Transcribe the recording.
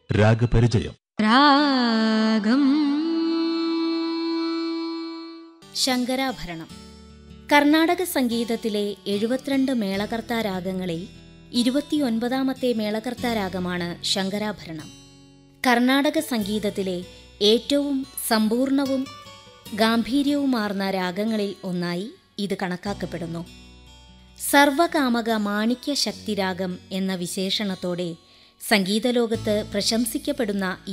രാഗപരിചയം രാഗം ശങ്കരാഭരണം കർണാടക സംഗീതത്തിലെ എഴുപത്തിരണ്ട് മേളകർത്താ രാഗങ്ങളിൽ ഇരുപത്തിയൊൻപതാമത്തെ മേളകർത്താ രാഗമാണ് ശങ്കരാഭരണം കർണാടക സംഗീതത്തിലെ ഏറ്റവും സമ്പൂർണവും ഗാംഭീര്യവുമാർന്ന രാഗങ്ങളിൽ ഒന്നായി ഇത് കണക്കാക്കപ്പെടുന്നു സർവകാമക മാണിക്യ ശക്തിരാഗം എന്ന വിശേഷണത്തോടെ സംഗീതലോകത്ത് പ്രശംസിക്കപ്പെടുന്ന